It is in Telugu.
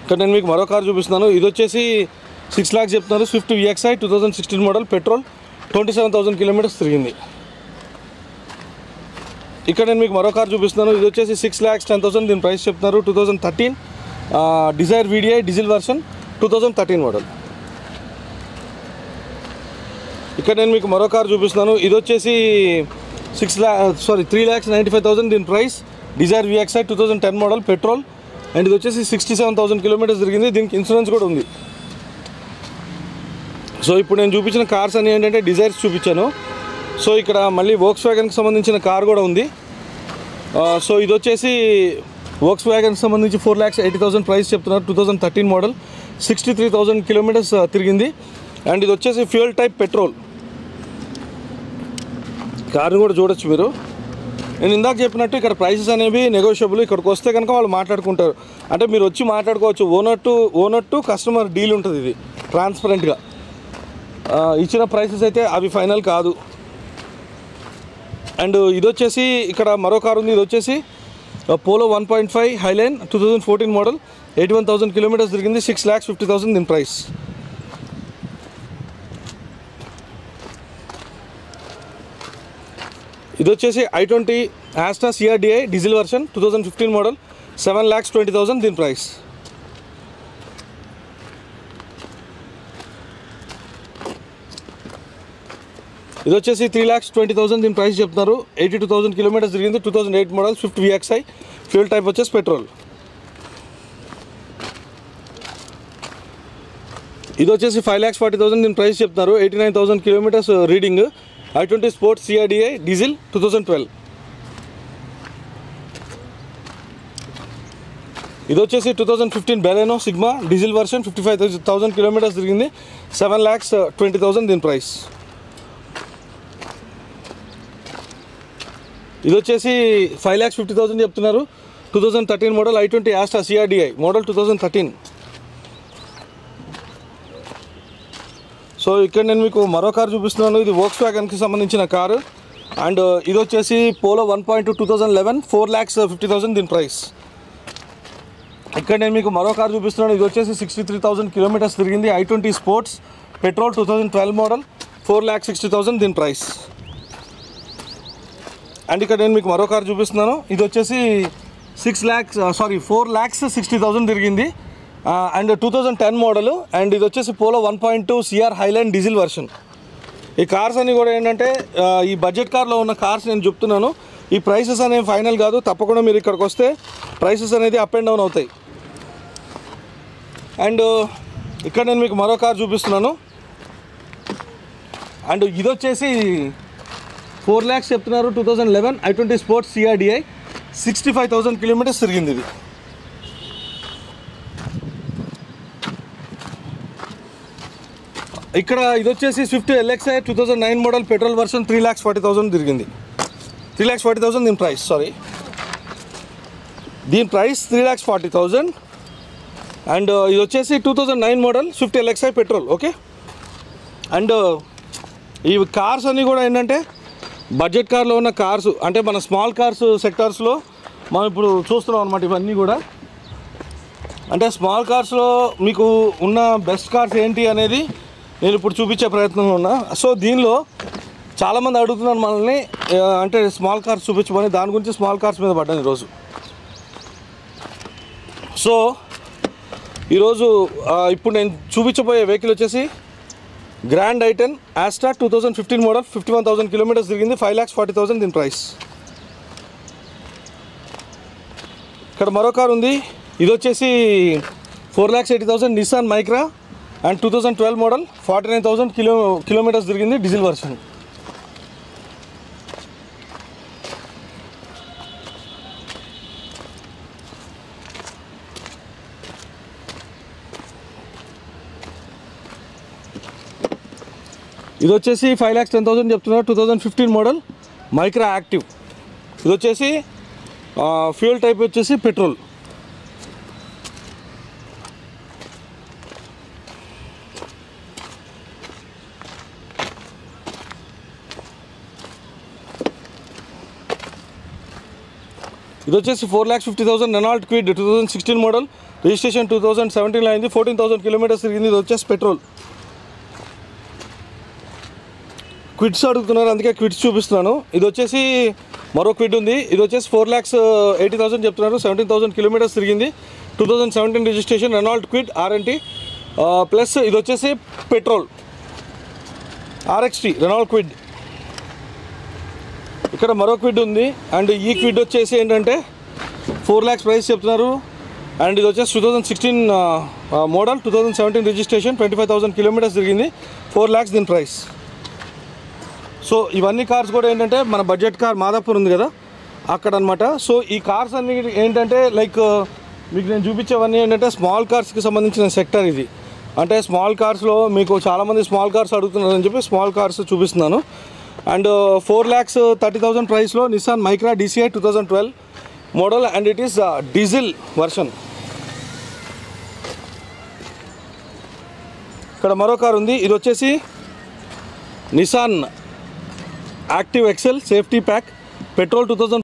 ఇక్కడ నేను మీకు మరో కార్ చూపిస్తున్నాను ఇది వచ్చేసి సిక్స్ ల్యాక్స్ చెప్తున్నారు Swift VXI two thousand sixteen model petrol twenty seven thousand kilometres తిరిగింది ఇక్కడ నేను మీకు మరో కార్ చూపిస్తున్నాను ఇది వచ్చేసి సిక్స్ ల్యాక్స్ టెన్ థౌసండ్ దీని ప్రైస్ చెప్తున్నారు two thousand thirteen Dzire VDI diesel version two thousand thirteen model ఇక్కడ నేను మీకు మరో కార్ చూపిస్తున్నాను ఇది వచ్చేసి సిక్స్ ల్యా sorry three lakhs ninety five thousand దీని price Dzire VXI two thousand ten model petrol and ఇది వచ్చేసి సిక్స్టీ సెవెన్ థౌసండ్ కిలోమీటర్స్ తిరిగింది దీనికి ఇన్సూరెన్స్ కూడా ఉంది సో ఇప్పుడు నేను చూపించిన కార్స్ అన్ని ఏంటంటే డిజైర్స్ చూపించాను సో ఇక్కడ మళ్ళీ వోక్స్ వ్యాగన్కి సంబంధించిన కార్ కూడా ఉంది ఆ, సో ఇది వచ్చేసి వోక్స్ వ్యాగన్కి సంబంధించి four lakhs eighty thousand price చెప్తున్నారు two thousand thirteen model sixty three thousand kilometres తిరిగింది అండ్ ఇది వచ్చేసి ఫ్యూయల్ టైప్ పెట్రోల్ కార్ని కూడా చూడొచ్చు మీరు నేను ఇందాక చెప్పినట్టు ఇక్కడ ప్రైసెస్ అనేవి నెగోషియబుల్ ఇక్కడికి వస్తే కనుక వాళ్ళు మాట్లాడుకుంటారు అంటే మీరు వచ్చి మాట్లాడుకోవచ్చు owner to owner to customer deal ఉంటుంది ఇది ట్రాన్స్పరెంట్గా ఇచ్చిన ప్రైసెస్ అయితే అవి ఫైనల్ కాదు అండ్ ఇది వచ్చేసి ఇక్కడ మరో కార్ ఉంది ఇది వచ్చేసి Polo one point five highline two thousand fourteen model eighty one thousand kilometres తిరిగింది సిక్స్ ల్యాక్స్ ఫిఫ్టీ థౌసండ్ దీని ప్రైస్ ఇది వచ్చేసి i twenty Asta CRDI diesel version two thousand fifteen model seven lakhs twenty thousand దీని ప్రైస్ ఇది వచ్చేసి త్రీ ల్యాక్స్ ట్వంటీ థౌసండ్ దీని ప్రైస్ చెప్తున్నారు ఎయిటీ టూ థౌసండ్ కిలోమీటర్స్ తిరిగింది two thousand eight model Swift VXI fuel type వచ్చేసి పెట్రోల్ ఇది వచ్చేసి ఫైవ్ ల్యాక్స్ ఫార్టీ థౌసండ్ దీని ప్రైస్ చెప్తున్నారు eighty nine thousand kilometres reading i twenty sports CRDI diesel two thousand twelve ఇది వచ్చేసి two thousand fifteen Baleno Sigma diesel version fifty five thousand kilometres తిరిగింది సెవెన్ ల్యాక్స్ ట్వంటీ థౌసండ్ దీని ప్రైస్ ఇది వచ్చేసి ఫైవ్ ల్యాక్స్ ఫిఫ్టీ థౌసండ్ చెప్తున్నారు two thousand thirteen model i twenty Asta CRDI model two thousand thirteen so ఇక్కడ నేను మీకు మరో కారు చూపిస్తున్నాను ఇది వోక్స్ వ్యాగన్కి సంబంధించిన కారు అండ్ ఇది వచ్చేసి Polo one point two thousand eleven four lakhs fifty thousand దీని ప్రైస్ ఇక్కడ నేను మీకు మరో కారు చూపిస్తున్నాను ఇది వచ్చేసి సిక్స్టీ త్రీ థౌసండ్ కిలోమీటర్స్ తిరిగింది i twenty sports petrol two thousand twelve model four lakhs sixty thousand దీని ప్రైస్ అండ్ ఇక్కడ నేను మీకు మరో కారు చూపిస్తున్నాను ఇది వచ్చేసి six lakhs sorry four lakhs sixty thousand తిరిగింది and two thousand ten model and ఇది వచ్చేసి Polo one point two CR highline diesel version ఈ కార్స్ అన్ని కూడా ఏంటంటే ఆ, ఈ బడ్జెట్ కార్లో ఉన్న కార్స్ నేను చెప్తున్నాను ఈ ప్రైసెస్ అనేవి ఫైనల్ కాదు తప్పకుండా మీరు ఇక్కడికి వస్తే ప్రైసెస్ అనేది అప్ అండ్ డౌన్ అవుతాయి అండ్ ఇక్కడ నేను మీకు మరో కార్ చూపిస్తున్నాను అండ్ ఇది వచ్చేసి ఫోర్ ల్యాక్స్ చెప్తున్నారు two thousand eleven i twenty sports CRDI sixty five thousand kilometres తిరిగింది ఇది ఇక్కడ ఇది వచ్చేసి Swift LXI two thousand nine model petrol version three lakhs forty thousand తిరిగింది త్రీ ల్యాక్స్ ఫార్టీ థౌసండ్ దీని ప్రైస్ సారీ దీని price three lakhs forty thousand and ఇది వచ్చేసి two thousand nine model Swift LXI petrol okay and ఈ కార్స్ అన్నీ కూడా ఏంటంటే బడ్జెట్ కార్లో ఉన్న కార్స్ అంటే మన స్మాల్ కార్స్ సెక్టార్స్లో మనం ఇప్పుడు చూస్తున్నాం అనమాట ఇవన్నీ కూడా అంటే స్మాల్ కార్స్లో మీకు ఉన్న బెస్ట్ కార్స్ ఏంటి అనేది నేను ఇప్పుడు చూపించే ప్రయత్నంలో ఉన్నా సో దీనిలో చాలామంది అడుగుతున్నారు మనల్ని ఆ, అంటే స్మాల్ కార్స్ చూపించమని దాని గురించి స్మాల్ కార్స్ మీద పడ్డాను ఈరోజు సో ఈరోజు ఆ, ఇప్పుడు నేను చూపించబోయే వెహికల్ వచ్చేసి Grand i ten Asta two thousand fifteen model fifty one thousand kilometres తిరిగింది ఫైవ్ ల్యాక్స్ ఫార్టీ థౌసండ్ దీని ప్రైస్ ఇక్కడ మరో కార్ ఉంది ఇది వచ్చేసి four lakhs eighty thousand Nissan Micra and two thousand twelve model forty nine thousand kilo kilometres తిరిగింది డీజిల్ వర్షన్ ఇది వచ్చేసి ఫైవ్ ల్యాక్స్ టెన్ థౌసండ్ చెప్తున్నారు two thousand fifteen model Micra Active ఇది వచ్చేసి ఫ్యూయల్ టైప్ వచ్చేసి పెట్రోల్ ఇది వచ్చేసి four lakhs fifty thousand Renault Kwid two thousand sixteen model registration two thousand సెవెంటీన్లో అయింది ఫోర్టీన్ థౌసండ్ కిలోమీటర్స్ తిరిగింది ఇది వచ్చేసి పెట్రోల్ క్విడ్స్ అడుగుతున్నారు అందుకే క్విడ్స్ చూపిస్తున్నాను ఇది వచ్చేసి మరో క్విడ్ ఉంది ఇది వచ్చేసి ఫోర్ ల్యాక్స్ ఎయిటీ థౌసండ్ చెప్తున్నారు సెవెంటీన్ థౌసండ్ కిలోమీటర్స్ తిరిగింది two thousand seventeen registration Renault Kwid RNT plus ఇది వచ్చేసి పెట్రోల్ ఆర్ఎక్స్టీ రెనాల్ట్ క్విడ్ ఇక్కడ మరో క్విడ్ ఉంది అండ్ ఈ క్విడ్ వచ్చేసి ఏంటంటే ఫోర్ ల్యాక్స్ ప్రైస్ చెప్తున్నారు అండ్ ఇది వచ్చేసి two thousand sixteen model two thousand seventeen registration twenty five thousand kilometres తిరిగింది ఫోర్ ల్యాక్స్ దీని ప్రైస్ సో ఇవన్నీ కార్స్ కూడా ఏంటంటే మన బడ్జెట్ కార్ మాదాపూర్ ఉంది కదా అక్కడ అనమాట సో ఈ కార్స్ అన్ని ఏంటంటే లైక్ మీకు నేను చూపించేవన్నీ ఏంటంటే స్మాల్ కార్స్కి సంబంధించిన సెక్టర్ ఇది అంటే స్మాల్ కార్స్లో మీకు చాలామంది స్మాల్ కార్స్ అడుగుతున్నారని చెప్పి స్మాల్ కార్స్ చూపిస్తున్నాను and four lakhs thirty thousand ప్రైస్లో Nissan Micra DCI two thousand twelve model and it is diesel version ఇక్కడ మరో కార్ ఉంది ఇది వచ్చేసి Nissan Active XL safety pack petrol two thousand